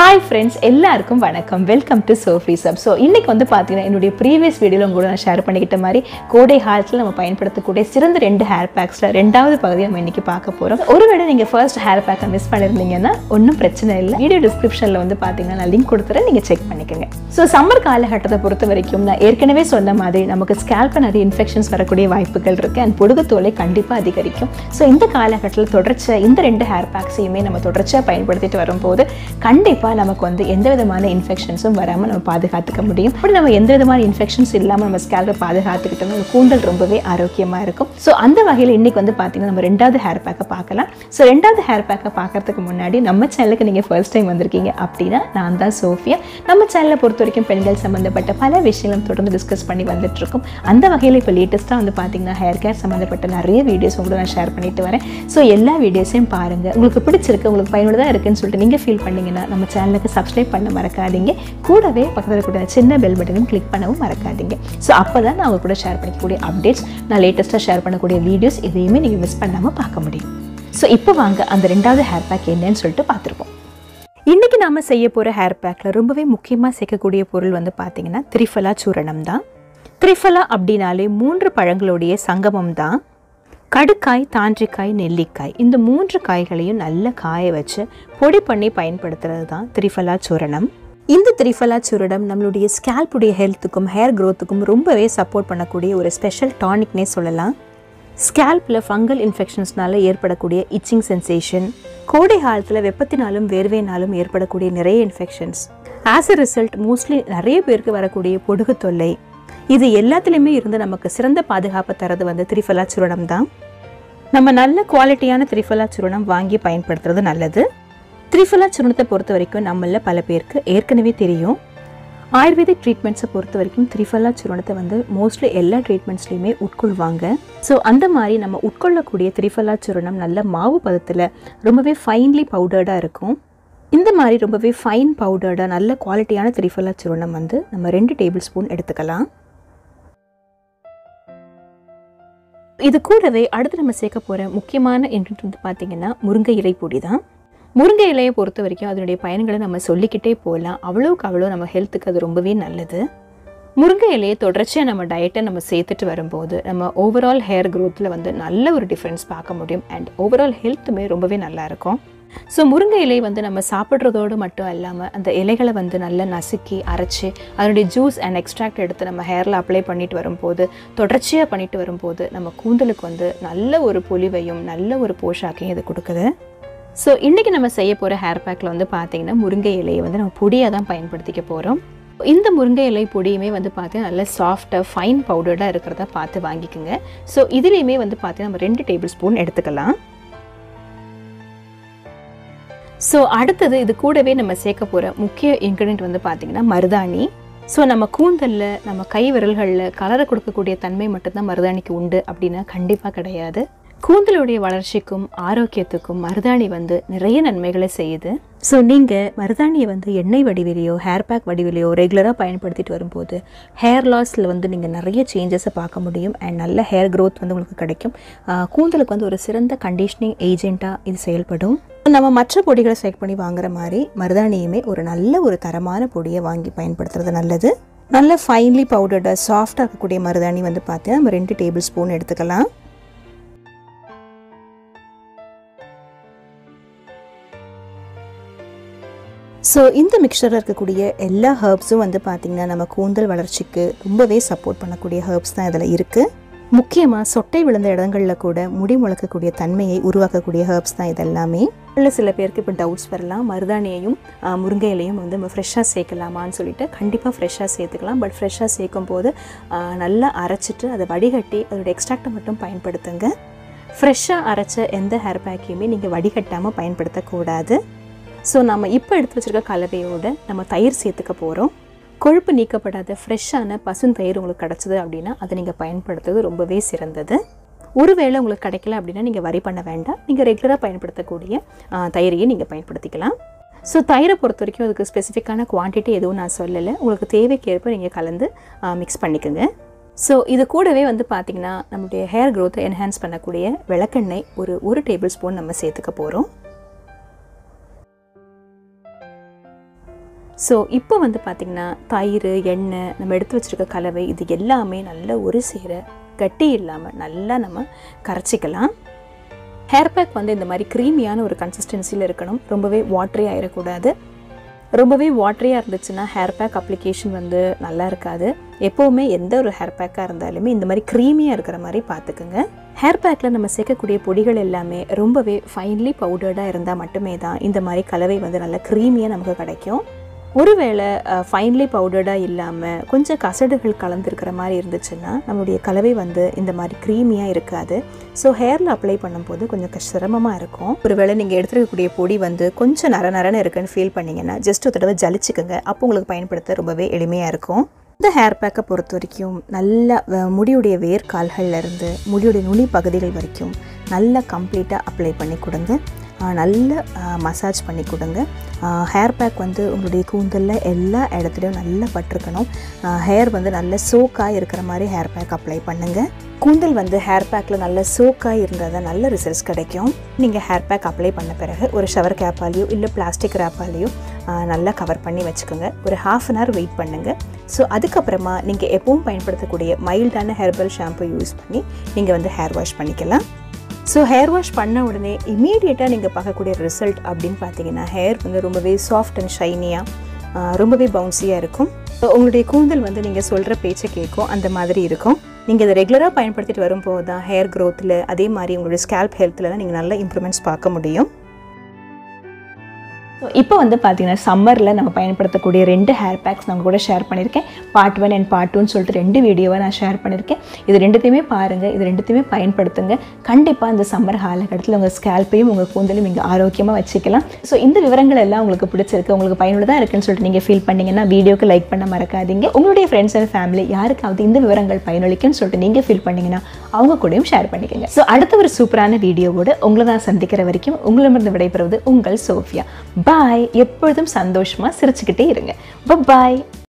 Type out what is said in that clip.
hi friends எல்லாருக்கும் வணக்கம் welcome to சோஃபி சப் ஸோ இன்னைக்கு வந்து பார்த்தீங்கன்னா என்னுடைய ப்ரீவியஸ் வீடியோவில் உங்களோட நான் ஷேர் பண்ணிக்கிட்ட மாதிரி கோடை காலத்தில் நம்ம பயன்படுத்தக்கூடிய சிறந்த ரெண்டு ஹேர் பேக்ஸில் ரெண்டாவது பகுதியை நம்ம இன்னைக்கு பார்க்க போகிறோம் ஒருவேளை நீங்கள் ஃபர்ஸ்ட் ஹேர் பேக்கை மிஸ் பண்ணியிருந்தீங்கன்னா ஒன்றும் பிரச்சனை இல்லை வீடியோ டிஸ்கிரிப்ஷனில் வந்து பார்த்தீங்கன்னா நான் லிங்க் கொடுத்துறேன் நீங்கள் செக் பண்ணிக்கோங்க ஸோ சம்மர் காலகட்டத்தை பொறுத்த வரைக்கும் நான் ஏற்கனவே சொன்ன மாதிரி நமக்கு ஸ்கேல்பில் நிறைய இன்ஃபெக்ஷன்ஸ் வரக்கூடிய வாய்ப்புகள் இருக்குது அண்ட் பொடுகுத்தோலை கண்டிப்பாக அதிகரிக்கும் ஸோ இந்த காலகட்டத்தில் தொடர்ச்சியாக இந்த ரெண்டு ஹேர் பேக்ஸையுமே நம்ம தொடர்ச்சியாக பயன்படுத்திட்டு வரும்போது கண்டிப்பாக நமக்கு வந்து எந்த விதமான இன்ஃபெக்ஷன்ஸும் வராமல் நம்ம பாதுகாத்துக்க முடியும் அப்படி நம்ம எந்த விதமான இன்ஃபெக்ஷன்ஸ் இல்லாமல் நம்ம ஸ்கேல்பை பாதுகாத்துக்கிட்டோம்னா நம்ம கூந்தல் ரொம்பவே ஆரோக்கியமாக இருக்கும் ஸோ அந்த வகையில் இன்னைக்கு வந்து பார்த்தீங்கன்னா நம்ம ரெண்டாவது ஹேர் பேக்கை பார்க்கலாம் ஸோ ரெண்டாவது ஹேர் பேக்கை பார்க்கறதுக்கு முன்னாடி நம்ம சேனலுக்கு நீங்கள் ஃபர்ஸ்ட் டைம் வந்திருக்கீங்க அப்படின்னா நான் தான் சோஃபியா நம்ம சேனலை பொறுத்த வரைக்கும் பெண்கள் சம்மந்தப்பட்ட பல விஷயங்களும் தொடர்ந்து டிஸ்கஸ் பண்ணி வந்துட்டு இருக்கோம் அந்த வகையில் இப்போ லேட்டஸ்ட்டாக வந்து பார்த்தீங்கன்னா ஹேர் கேர் சம்மந்தப்பட்ட நிறைய வீடியோஸ் உங்களுக்கு நான் ஷேர் பண்ணிட்டு வரேன் ஸோ எல்லா வீடியோஸையும் பாருங்கள் உங்களுக்கு பிடிச்சிருக்கு உங்களுக்கு பயனுள்ளதாக இருக்குன்னு சொல்லிட்டு நீங்கள் ஃபீல் பண்ணீங்கன்னா நம்ம சேனலுக்கு சப்ஸ்கிரைப் பண்ண மறக்காதீங்க கூடவே பக்கத்தில் கூட சின்ன பெல் பட்டனையும் கிளிக் பண்ணவும் மறக்காதீங்க ஸோ அப்போ தான் நான் உங்க கூட ஷேர் பண்ணிக்கக்கூடிய அப்டேட்ஸ் நான் லேட்டஸ்ட்டாக ஷேர் பண்ணக்கூடிய வீடியோஸ் எதையுமே நீங்கள் மிஸ் பண்ணாமல் பார்க்க முடியும் ஸோ இப்போ வாங்க அந்த ரெண்டாவது ஹேர் பேக் என்னன்னு சொல்லிட்டு பார்த்துருப்போம் இன்றைக்கி நாம் செய்ய போகிற ஹேர் பேக்கில் ரொம்பவே முக்கியமாக சேர்க்கக்கூடிய பொருள் வந்து பார்த்தீங்கன்னா திரிஃபலா சூரணம் தான் திரிஃபலா அப்படின்னாலே மூன்று பழங்களுடைய சங்கமம் தான் கடுக்காய் தாண்டிக்காய் நெல்லிக்காய் இந்த மூன்று காய்களையும் நல்லா காய வச்சு பொடி பண்ணி பயன்படுத்துறது தான் திரிஃபலா சூரணம் இந்த திரிஃபலா சூரணம் நம்மளுடைய ஸ்கேல்புடைய ஹெல்த்துக்கும் ஹேர் க்ரோத்துக்கும் ரொம்பவே சப்போர்ட் பண்ணக்கூடிய ஒரு ஸ்பெஷல் டானிக்னே சொல்லலாம் ஸ்கேல்பில் ஃபங்கல் இன்ஃபெக்ஷன்ஸ்னால ஏற்படக்கூடிய இச்சிங் சென்சேஷன் கோடை காலத்தில் வெப்பத்தினாலும் வேர்வையினாலும் ஏற்படக்கூடிய நிறைய infections as a result mostly நிறைய பேருக்கு வரக்கூடிய பொடுகு தொல்லை இது எல்லாத்துலேயுமே இருந்து நமக்கு சிறந்த பாதுகாப்பு தரது வந்து திரிஃபலா சுரணம் தான் நம்ம நல்ல குவாலிட்டியான திரிஃபலா சுரணம் வாங்கி பயன்படுத்துறது நல்லது திரிஃபலா சுரணத்தை பொறுத்த வரைக்கும் நம்மள பல பேருக்கு ஏற்கனவே தெரியும் ஆயுர்வேதிக் ட்ரீட்மெண்ட்ஸை பொறுத்த வரைக்கும் திரிஃபலா சுரணத்தை வந்து மோஸ்ட்லி எல்லா ட்ரீட்மெண்ட்ஸ்லையுமே உட்கொள்வாங்க ஸோ அந்த மாதிரி நம்ம உட்கொள்ளக்கூடிய திரிஃபலா சுரணம் நல்ல மாவு பதத்தில் ரொம்பவே ஃபைன்லி பவுடர்டாக இருக்கும் இந்த மாதிரி ரொம்பவே ஃபைன் பவுடர்டாக நல்ல குவாலிட்டியான திரிஃபலா சுரணம் வந்து நம்ம ரெண்டு டேபிள் ஸ்பூன் எடுத்துக்கலாம் இது கூடவே அடுத்து நம்ம சேர்க்க போகிற முக்கியமான இன்க்ரீடியன்ட் வந்து பார்த்திங்கன்னா முருங்கை இலை பொடி தான் முருங்கை இலையை பொறுத்த வரைக்கும் அதனுடைய பயன்களை நம்ம சொல்லிக்கிட்டே போகலாம் அவ்வளோக்கு அவ்வளோ நம்ம ஹெல்த்துக்கு அது ரொம்பவே நல்லது முருங்கை இலையை தொடர்ச்சியாக நம்ம டயட்டை நம்ம சேர்த்துட்டு வரும்போது நம்ம ஓவரால் ஹேர் க்ரோத்தில் வந்து நல்ல ஒரு டிஃப்ரென்ஸ் பார்க்க முடியும் அண்ட் ஓவரால் ஹெல்த்துமே ரொம்பவே நல்லா இருக்கும் ஸோ முருங்கை இலை வந்து நம்ம சாப்பிட்றதோடு மட்டும் இல்லாமல் அந்த இலைகளை வந்து நல்லா நசுக்கி அரைச்சி அதனுடைய ஜூஸ் அண்ட் எக்ஸ்ட்ராக்ட் எடுத்து நம்ம ஹேரில் அப்ளை பண்ணிட்டு வரும்போது தொடர்ச்சியாக பண்ணிட்டு வரும்போது நம்ம கூந்தலுக்கு வந்து நல்ல ஒரு பொலிவையும் நல்ல ஒரு போஷாக்கையும் இது கொடுக்குது ஸோ இன்றைக்கி நம்ம செய்ய போகிற ஹேர் பேக்கில் வந்து பார்த்திங்கன்னா முருங்கை இலையை வந்து நம்ம பொடியாக தான் பயன்படுத்திக்க போகிறோம் இந்த முருங்கை இலை பொடியுமே வந்து பார்த்தீங்கன்னா நல்ல சாஃப்டாக ஃபைன் பவுடர்டாக இருக்கிறத பார்த்து வாங்கிக்கோங்க ஸோ இதுலேயுமே வந்து பார்த்தீங்கன்னா நம்ம ரெண்டு டேபிள் ஸ்பூன் எடுத்துக்கலாம் ஸோ அடுத்தது இது கூடவே நம்ம சேர்க்க போகிற முக்கிய இன்க்ரீடியன்ட் வந்து பார்த்திங்கன்னா மருதாணி ஸோ நம்ம கூந்தலில் நம்ம கை விரல்களில் கலரை கொடுக்கக்கூடிய தன்மை மட்டும்தான் மருதாணிக்கு உண்டு அப்படின்னா கண்டிப்பாக கிடையாது கூந்தலுடைய வளர்ச்சிக்கும் ஆரோக்கியத்துக்கும் மருதாணி வந்து நிறைய நன்மைகளை செய்யுது ஸோ நீங்கள் மருதாணியை வந்து எண்ணெய் வடிவிலையோ ஹேர் பேக் வடிவிலையோ ரெகுலராக பயன்படுத்திட்டு வரும்போது ஹேர் லாஸில் வந்து நீங்கள் நிறைய சேஞ்சஸை பார்க்க முடியும் அண்ட் நல்ல ஹேர் க்ரோத் வந்து உங்களுக்கு கிடைக்கும் கூந்தலுக்கு வந்து ஒரு சிறந்த கண்டிஷனிங் ஏஜெண்ட்டாக இது செயல்படும் நம்ம மற்ற பொடிகளை செலக்ட் பண்ணி வாங்குற மாதிரி மருதாணியுமே ஒரு நல்ல ஒரு தரமான பொடியை வாங்கி பயன்படுத்துறது நல்லது நல்ல ஃபைன்லி பவுடர்டாக சாஃப்டாக இருக்கக்கூடிய மருதாணி வந்து பார்த்து நம்ம ரெண்டு டேபிள் ஸ்பூன் எடுத்துக்கலாம் ஸோ இந்த மிக்சரில் இருக்கக்கூடிய எல்லா ஹர்ப்ஸும் வந்து பார்த்திங்கன்னா நம்ம கூந்தல் வளர்ச்சிக்கு ரொம்பவே சப்போர்ட் பண்ணக்கூடிய ஹர்ப்ஸ் தான் இதில் இருக்குது முக்கியமாக சொட்டை விழுந்த இடங்களில் கூட முடி முளைக்கக்கூடிய தன்மையை உருவாக்கக்கூடிய ஹர்ப்ஸ் தான் இதெல்லாமே இல்லை சில பேருக்கு இப்போ டவுட்ஸ் வரலாம் மருதாணியையும் முருங்கை இலையும் வந்து நம்ம ஃப்ரெஷ்ஷாக சேர்க்கலாமான்னு சொல்லிட்டு கண்டிப்பாக ஃப்ரெஷ்ஷாக சேர்த்துக்கலாம் பட் ஃப்ரெஷ்ஷாக சேர்க்கும் போது நல்லா அரைச்சிட்டு அதை வடிகட்டி அதோட எக்ஸ்ட்ராக்டை மட்டும் பயன்படுத்துங்க ஃப்ரெஷ்ஷாக அரைச்ச எந்த ஹேர் பேக்கையுமே நீங்கள் வடிகட்டாமல் பயன்படுத்தக்கூடாது ஸோ நம்ம இப்போ எடுத்து வச்சுருக்க கலவையோடு நம்ம தயிர் சேர்த்துக்க போகிறோம் கொழுப்பு நீக்கப்படாத ஃப்ரெஷ்ஷான பசுந்தயிர் உங்களுக்கு கிடச்சிது அப்படின்னா அதை நீங்கள் பயன்படுத்துறது ரொம்பவே சிறந்தது ஒருவேளை உங்களுக்கு கிடைக்கல அப்படின்னா நீங்கள் வரி பண்ண வேண்டாம் நீங்கள் ரெகுலராக பயன்படுத்தக்கூடிய தயிரையே நீங்கள் பயன்படுத்திக்கலாம் ஸோ தயிரை பொறுத்த வரைக்கும் அதுக்கு ஸ்பெசிஃபிக்கான குவான்டிட்டி எதுவும் நான் சொல்லலை உங்களுக்கு தேவைக்கேற்ப நீங்கள் கலந்து மிக்ஸ் பண்ணிக்கோங்க ஸோ இது கூடவே வந்து பார்த்திங்கன்னா நம்மளுடைய ஹேர் க்ரோத்தை என்ஹான்ஸ் பண்ணக்கூடிய விளக்கெண்ணெய் ஒரு ஒரு டேபிள் ஸ்பூன் நம்ம சேர்த்துக்க போகிறோம் ஸோ இப்போ வந்து பார்த்திங்கன்னா தயிர் எண்ணெய் நம்ம எடுத்து வச்சுருக்க கலவை இது எல்லாமே நல்ல ஒரு சேர கட்டி இல்லாமல் நல்லா நம்ம கரைச்சிக்கலாம் ஹேர் பேக் வந்து இந்த மாதிரி க்ரீமியான ஒரு கன்சிஸ்டன்சியில் இருக்கணும் ரொம்பவே வாட்டரி ஆயிடக்கூடாது ரொம்பவே வாட்டரியாக இருந்துச்சுன்னா ஹேர் பேக் அப்ளிகேஷன் வந்து நல்லா இருக்காது எப்போவுமே எந்த ஒரு ஹேர் பேக்காக இருந்தாலுமே இந்த மாதிரி க்ரீமியாக இருக்கிற மாதிரி பார்த்துக்குங்க ஹேர் பேக்கில் நம்ம சேர்க்கக்கூடிய பொடிகள் எல்லாமே ரொம்பவே ஃபைன்லி பவுடர்டாக இருந்தால் மட்டுமே தான் இந்த மாதிரி கலவை வந்து நல்லா க்ரீமியாக நமக்கு கிடைக்கும் ஒருவேளை ஃபைன்லி பவுடர்டாக இல்லாமல் கொஞ்சம் கசடுகள் கலந்துருக்கிற மாதிரி இருந்துச்சுன்னா நம்மளுடைய கலவை வந்து இந்த மாதிரி க்ரீமியாக இருக்காது ஸோ ஹேரில் அப்ளை பண்ணும்போது கொஞ்சம் கஷ்ட- சிரமமாக இருக்கும் ஒருவேளை நீங்கள் எடுத்துருக்கக்கூடிய பொடி வந்து கொஞ்சம் நர நரன்னு இருக்குன்னு ஃபீல் பண்ணீங்கன்னா ஜஸ்ட் ஒரு தடவை ஜலிச்சுக்கோங்க அப்போ உங்களுக்கு பயன்படுத்த ரொம்பவே எளிமையாக இருக்கும் இந்த ஹேர் பேக்கை பொறுத்த வரைக்கும் நல்ல வ- முடியுடைய வேர்க்கால்கள்ல இருந்து முடியுடைய நுனி பகுதிகள் வரைக்கும் நல்லா கம்ப்ளீட்டாக அப்ளை பண்ணி கொடுங்க ஆஹ் நல்ல மசாஜ் பண்ணி கொடுங்க ஹேர் பேக் வந்து உங்களுடைய கூந்தலில் எல்லா இடத்துலையும் நல்லா பட்டிருக்கணும் ஹேர் வந்து நல்ல சோக்காக இருக்கிற மாதிரி ஹேர் பேக் அப்ளை பண்ணுங்கள் கூந்தல் வந்து ஹேர் பேக்கில் நல்ல சோக்காக இருந்தால் தான் நல்ல ரிசல்ட்ஸ் கிடைக்கும் நீங்கள் ஹேர் பேக் அப்ளை பண்ண பிறகு ஒரு ஷவர் கேப்பாலேயோ இல்லை பிளாஸ்டிக் ரேப்பாலேயோ நல்லா கவர் பண்ணி வச்சுக்கோங்க ஒரு ஹாஃப் அன் ஹவர் வெயிட் பண்ணுங்கள் ஸோ அதுக்கப்புறமா நீங்கள் எப்பவும் பயன்படுத்தக்கூடிய மைல்டான ஹெர்பல் ஷாம்பு யூஸ் பண்ணி நீங்கள் வந்து ஹேர் வாஷ் பண்ணிக்கலாம் ஸோ ஹேர் வாஷ் பண்ண உடனே இமீடியட்டாக நீங்கள் பார்க்கக்கூடிய ரிசல்ட் அப்படின்னு பார்த்தீங்கன்னா ஹேர் வந்து ரொம்பவே சாஃப்ட் அண்ட் ஷைனியாக ரொம்பவே பவுன்சியாக இருக்கும் So, உங்களுடைய கூந்தல் வந்து நீங்கள் சொல்கிற பேச்சை கேட்கும் அந்த மாதிரி இருக்கும் நீங்கள் இதை ரெகுலராக பயன்படுத்திட்டு வரும்போது தான் ஹேர் க்ரோத்தில் அதே மாதிரி உங்களுடைய ஸ்கேல்ப் ஹெல்த்லலாம் நீங்கள் நல்ல இம்ப்ரூவ்மெண்ட்ஸ் பார்க்க முடியும் ஸோ இப்போ வந்து பார்த்தீங்கன்னா சம்மரில் நம்ம பயன்படுத்தக்கூடிய ரெண்டு ஹேர் பேக்ஸ் நான் உங்க கூட ஷேர் பண்ணியிருக்கேன் பார்ட் ஒன் அண்ட் பார்ட் டூன்னு சொல்லிட்டு ரெண்டு வீடியோவை நான் ஷேர் பண்ணியிருக்கேன் இது ரெண்டுத்தையுமே பாருங்கள் இது ரெண்டுத்தையுமே பயன்படுத்துங்க கண்டிப்பாக இந்த சம்மர் காலகட்டத்தில் உங்கள் ஸ்கேல்ப்பையும் உங்கள் கூந்தலையும் இங்கே ஆரோக்கியமாக வச்சுக்கலாம் ஸோ இந்த விவரங்கள் எல்லாம் உங்களுக்கு பிடிச்சிருக்கு உங்களுக்கு பயனுள்ளதாக இருக்குன்னு சொல்லிட்டு நீங்கள் ஃபீல் பண்ணீங்கன்னா வீடியோக்கு லைக் பண்ண மறக்காதீங்க உங்களுடைய ஃப்ரெண்ட்ஸ் அண்ட் ஃபேமிலி யாருக்காவது இந்த விவரங்கள் பயனளிக்குன்னு சொல்லிட்டு நீங்கள் ஃபீல் பண்ணீங்கன்னா அவங்க கூடயும் ஷேர் பண்ணிக்கோங்க ஸோ அடுத்த ஒரு சூப்பரான வீடியோவோடு உங்களை நான் சந்திக்கிற வரைக்கும் உங்களிடமிருந்து விடைபெறுவது உங்கள் சோஃபியா பாய் எப்பொழுதும் சந்தோஷமாக சிரிச்சுக்கிட்டே இருங்க பாய்